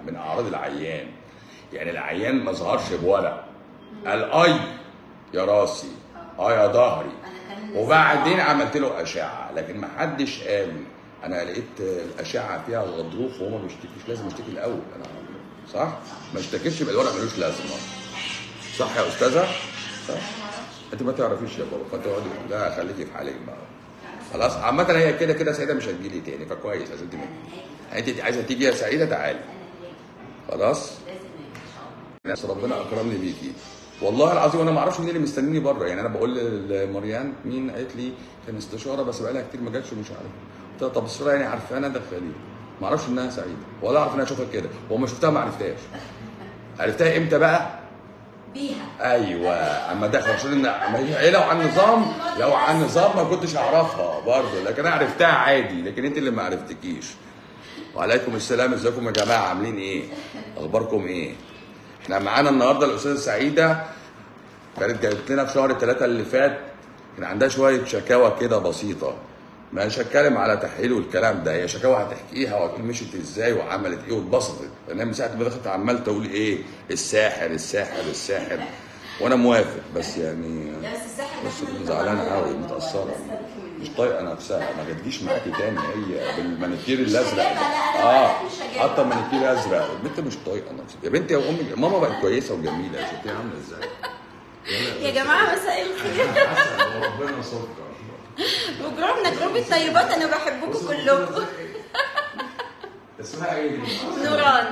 من اعراض العيان يعني العيان ما ظهرش بورق قال اي يا راسي اه يا ظهري انا كان وبعدين عملت له اشعه لكن ما حدش قال انا لقيت الاشعه فيها غضروف وهو ما بيشتكيش لازم يشتكي الاول انا صح ما اشتكيش يبقى الورق ملوش لازمه صح يا استاذه صح انت ما تعرفيش يا بابا فانت اقعدي لا خليكي في حالك بقى خلاص عامة هي كده كده سعيدة مش هتجيلي تاني فكويس عشان انت انت عايزة تيجي يا سعيدة تعالي خلاص لازم ان شاء الله ناس ربنا اكرمني بيكي والله العظيم انا ما اعرفش مين اللي مستنيني بره يعني انا بقول لمريان مين قالت لي كان استشاره بس بقالها كتير ما جاتش ومش عارف قلت لها طب الصوره يعني عارفانا دخليه ما اعرفش انها سعيده ولا اعرف انها اشوفها كده وما شفتها ما عرفتهاش عرفتها امتى بقى؟ بيها ايوه اما دخل عشان ان ما هي هي لو عن نظام لو عن نظام ما كنتش اعرفها برضه لكن انا عرفتها عادي لكن انت اللي ما عرفتكيش وعليكم السلام ازيكم يا جماعه عاملين ايه؟ اخباركم ايه؟ احنا معانا النهارده الاستاذه سعيده كانت جابت لنا في شهر الثلاثه اللي فات كان عندها شويه شكاوى كده بسيطه مش هتكلم على تحليل والكلام ده هي شكاوى هتحكيها وهتقول مشيت ازاي وعملت ايه واتبسطت لان هي من ساعه ما دخلت عمال تقول ايه الساحر الساحر الساحر وانا موافق بس يعني لا بس الساحر ده بس احنا اللي زعلانه طلعناه. قوي متاثره بس مش طايقه نفسها ما جاتليش معاكي تاني هي بالمانيكير مش الازرق هجيبها، لا، أنا اه بقولك مش هجيبها. حاطه مانيكير ازرق البنت مش طايقه نفسها يا بنتي يا امي ماما بقت كويسه وجميله شوفيها عامله ازاي يا جماعه مساء الخير عسل وربنا سكر وجروبنا جروب الطيبات انا بحبكم كلكم اسمها ايه؟ نوران.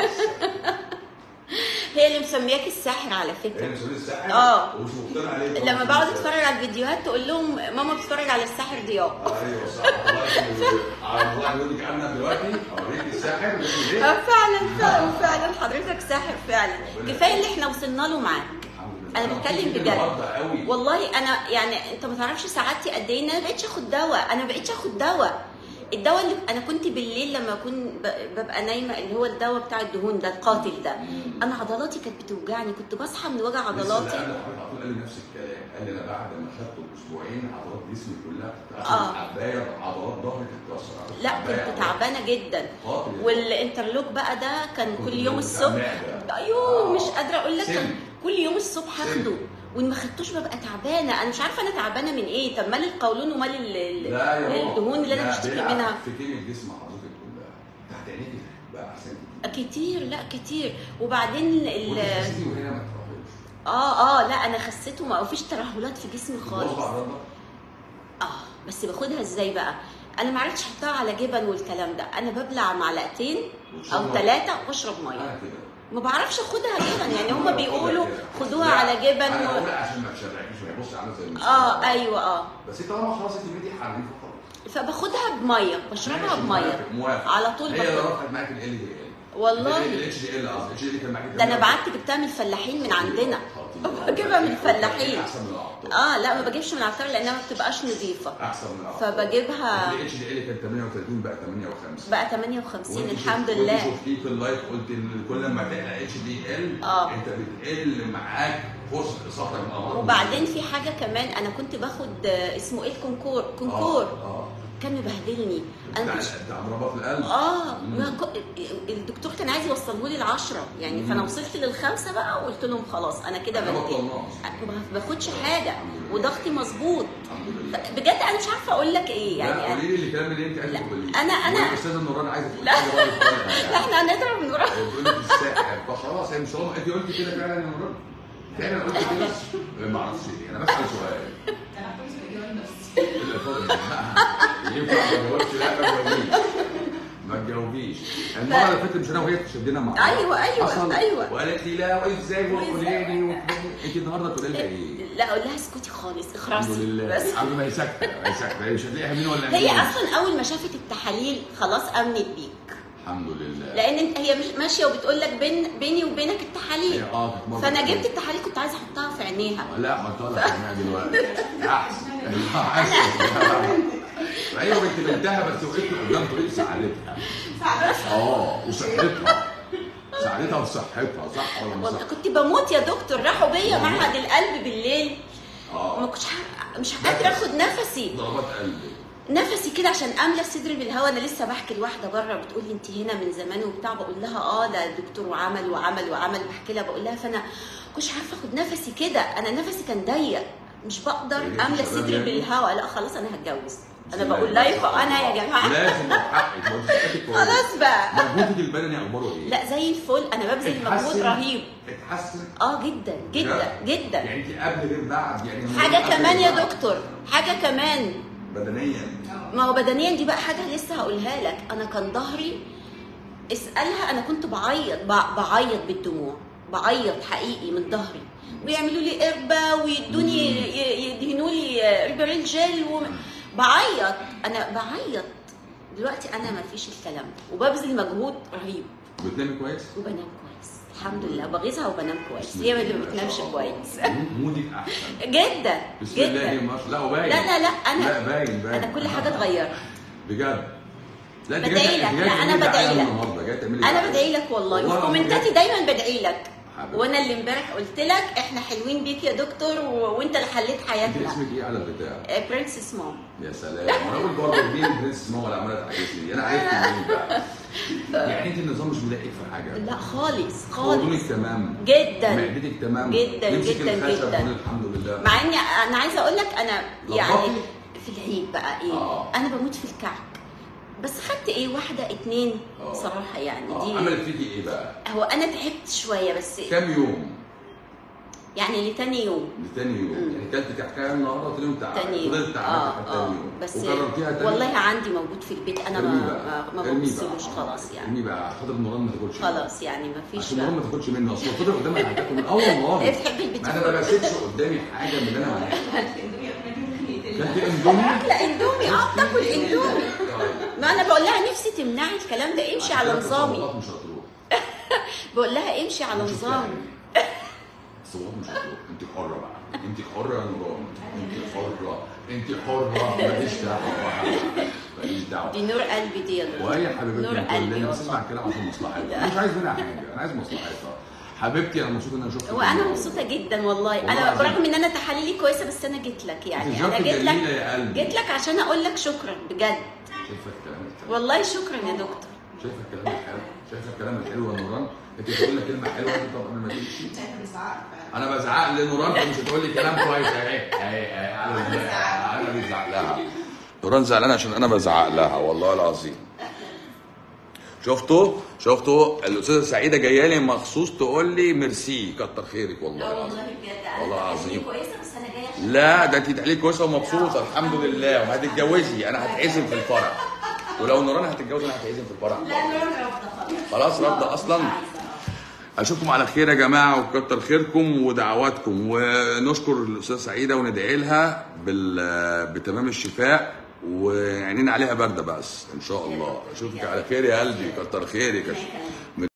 هي اللي مسمياك الساحر على فكره هي مسؤولية الساحر آه. ومش مقتنع عليه لما بقعد اتفرج على الفيديوهات تقول لهم ماما بتتفرج على الساحر ضياء ايوه صح والله الله يقول لك انا دلوقتي اوريك الساحر بيقول ايه؟ آه، فعلا فعلا فعلا حضرتك ساحر فعلا كفايه اللي احنا وصلنا له معاك انا بتكلم بجد قوي والله انا يعني انت ما تعرفش سعادتي قد ايه ان انا ما بقتش اخد دواء انا ما بقتش اخد دواء الدواء اللي انا كنت بالليل لما اكون ب- ببقى نايمه اللي هو الدواء بتاع الدهون ده القاتل ده انا عضلاتي كانت بتوجعني كنت بصحى من وجع عضلاتي قبل حضرتك قال لي نفس الكلام قال لي انا بعد ما خدته باسبوعين عضلات جسمي كلها آه. بتتاثر عبايه عضلات ظهري تتكسر لا عباية كنت تعبانه جدا قاتل. والانترلوك بقى ده كان كنت كل يوم بتاع الصبح معدة. ايوه آه. مش قادره اقول لك سم. كان كل يوم الصبح سم. اخده وان ما خدتوش ببقى تعبانه انا مش عارفه انا تعبانه من ايه طب مال القولون ومال ال- ال- لا يا ماما. الدهون اللي انا لا، بشتكي بيلعب منها في كيمياء جسم حضرتك كلها تحت عينيك بقى احسن كتير كتير لا كتير وبعدين ال وتحسي وهنا ما تروحيش اه اه لا انا خسيت وما فيش ترهلات في جسمي خالص بص على اه بس باخدها ازاي بقى انا ما عرفتش احطها على جبن والكلام ده انا ببلع معلقتين او وتشرب. ثلاثه واشرب ميه انا كده ما بعرفش اخدها جبن يعني هما بيقولوا خدوها لا، على جبن انا و... بقول عشان ما تشرعكيش وهي بص عامله زي المسلمة. اه ايوه اه بس طالما خلاص انت بقيتي حريفه خلاص فباخدها بميه بشربها ماشي، بميه موافق، موافق. على طول هي باخدها. اللي رفعت معاك ال ال دي ال والله. الاتش دي ال قصدي الاتش دي كان معاك ده انا بعت جبتها من الفلاحين من عندنا بجيبها من الفلاحين احسن من العطار اه لا ما بجيبش من العطار لانها ما بتبقاش نظيفه احسن من العطار فبجيبها الاتش دي ال كان 38 بقى 58 بقى 58 وانت الحمد شفت- لله وانت شفتيه في اللايف قلت ان كل ما تعلى اتش دي ال آه. انت بتقل معاك فرصه اصابتك بالامراض وبعدين في حاجه كمان انا كنت باخد آه، اسمه ايه الكونكور كونكور اه اه كان مبهدلني انا بتاع كنت بتاع ضربات القلب اه مم. ما كو- الدكتور كان عايز يوصله لي العشرة يعني فانا وصلت للخمسه بقى وقلت لهم خلاص انا كده احنا بهدل بطلناش. ما باخدش حاجه وضغطي مظبوط الحمد لله بجد انا مش عارفه اقول لك ايه لا يعني قولي لي الكلام اللي انت عايزه لا، تقوليه أنا- أنا- الاستاذه نوران عايزه تقول لا. حاجه برضه تقولها يعني. لا احنا هنضرب نروح بتقول لك الساحر فخلاص هي مش هم انت قلت كده فعلا يا نوران فعلا قلت كده ما اعرفش ليه انا بسال سؤال إلا اتفضل. ينفع ما تجاوبش لا ما تجاوبيش ما تجاوبيش المره اللي فاتت مش انا وهي شدينا مع بعض أيوة، أيوة، حصل. أيوة. وقالت لي لا وازاي وقولي لي وكده. انت النهارده تقولي لها ايه؟ لا اقول لها اسكتي خالص الحمد اخرسي لله بس الحمد لله هي ساكته هي ساكته هي مش هتلاقيها مين ولا هي مين. اصلا اول ما شافت التحاليل خلاص امنت بيك الحمد لله لان انت هي مش ماشيه وبتقول لك بين بيني وبينك التحاليل هي اه كانت مرة فانا كده. جبت التحاليل كنت عايزه احطها في عينيها لا حطها لك هنا دلوقتي احسن احسن ايوه بنت بنتها بس وقفت قدام طريق سعادتها اه وصحتها سعادتها وصحتها صح ولا مش والله صح؟ كنت بموت يا دكتور راحوا بيا معهد القلب بالليل ما اه كنتش ح- مش قادره اخد نفسي ضربات قلب نفسي كده عشان املى صدري بالهواء انا لسه بحكي لواحده بره بتقول لي انت هنا من زمان وبتاع بقول لها اه ده الدكتور وعمل وعمل وعمل بحكي لها بقول لها فانا كنتش عارفه اخد نفسي كده انا نفسي كان ضيق مش بقدر يعني املى شباب صدري يعني؟ بالهواء لا خلاص انا هتجوز انا بسم بقول الله ما لايف شاء انا يا الله. جماعه لازم يبقى حقك ما هو صحتك كويسة. خلاص بقى مجهودك البدني اخباره ايه؟ لا زي الفل انا ببذل مجهود اتحسن؟ رهيب اتحسن اه جدا جدا جدا يعني انت قبل غير بعد يعني لما حاجه قبل كمان غير يا بعد. دكتور حاجه كمان بدنيا ما هو بدنيا دي بقى حاجه لسه هقولها لك انا كان ظهري اسالها انا كنت بعيط بع- بعيط بالدموع بعيط حقيقي من ظهري ويعملوا لي قربه ويدوني ي- يدهنوا لي ريبرين جل و... بعيط انا بعيط دلوقتي انا ما فيش الكلام ده وببذل مجهود رهيب بتنامي كويس؟ وبنام كويس الحمد لله بغيظها وبنام كويس هي اللي ما بتنامش كويس مودك احسن جدا بسم الله جدا ما شاء لا وباين لا لا لا انا لا باين باين انا كل حاجه اتغيرت بجد لا انت بدعي جاية- لك. انت جاية لا، أنا تعملي بدعي دعاية لك. النهارده جايه تعملي انا دعاية. بدعي لك والله والله وفي كومنتاتي العظيم. دايما بدعي لك حبيبي. وانا اللي امبارح قلت لك احنا حلوين بيك يا دكتور و... وانت اللي حليت انت حياتنا اسمك ايه على البتاع؟ برنسس مام يا سلام انا اقول برضه مين برنس ماما اللي عماله تعكسني دي انا عرفت منين بقى يعني انت النظام مش مضايقك في حاجه لا خالص قولونك خالص تمام جدا معدتك تمام جدا، نمسك جدا، الخشب جدا. ونقول الحمد لله مع اني انا عايزه اقول لك انا يعني ظبطي؟ في العيد بقى ايه آه. انا بموت في الكعك بس خدت ايه واحده اتنين آه. صراحه يعني اه دي عملت فيكي ايه بقى؟ هو انا تعبت شويه بس كام يوم؟ يعني لتاني يوم لتاني يوم مم. يعني كلت كحكايه النهارده وتاني يوم تعبت تاني يوم فضلت تعبت اه لحد اه تاني يوم بس وكررتيها تاني والله عندي موجود في البيت انا ارميه ما بقى. ما- ما ارميه ببصلوش بقى. خلاص يعني ارميه بقى خاطر نوران ما تاكلش منه. خلاص يعني ما فيش عشان نوران بقى ما تاكلش منه اصل فضل قدامك هتاكل من اول والله بتحب البيت ما انا ما بسيبش قدامي حاجه من اللي انا عملتها كلت اندومي لا اندومي اه بتاكل اندومي ما انا بقول لها نفسي تمنعي الكلام ده امشي على نظامي الصلوات مش هتروح بقول لها امشي على مش نظامي هتعملي. الصلوات مش هتروح انت حره بقى انت حره يا نوران انت حره انت حره ماليش دعوه ماليش دعوه دي نور قلبي دي يا دكتور وهي نور حبيبتي قلبي كلنا بس والله اسمع الكلام عشان مصلحتها مش عايز منها حاجه انا عايز مصلحتها حبيبتي انا مبسوط ان انا شفتك وانا النهاردة. مبسوطه جدا والله والله انا العظيم. برغم ان انا تحاليلي كويسه بس انا جيت لك يعني انت انا زوجتي جيت جميله لك يا قلبي جيت لك عشان اقول لك شكرا بجد شايفه الكلام الحلو والله شكرا يا دكتور شايفه الكلام الحلو شايفه الكلام الحلو يا نوران انت بتقول لي كلمه حلوه انت طب قبل ما تمشي انا بزعق لنوران فمش هتقول لي كلام كويس اهي اهي اهي انا انا بزعق لها نوران زعلانه عشان انا بزعق لها والله العظيم شفتوا شفتوا الاستاذه سعيده جايه لي مخصوص تقول لي ميرسي كتر خيرك والله اه العظيم والله بجد والله انا العظيم. تحاليلي كويسه بس انا جايه عشان لا ده انت تحليل كويسه ومبسوطه الحمد لله وهتتجوزي انا هتعزم في الفرح ولو نوران هتتجوز انا هتعزم في الفرح لا نور رافضه خلاص خلاص رافضه اصلا مش عايزة. اشوفكم على خير يا جماعه وكتر خيركم ودعواتكم ونشكر الاستاذه سعيده وندعي لها بال... بتمام الشفاء وعينينا عليها بارده بس ان شاء الله اشوفك على خير يا قلبي كتر خيرك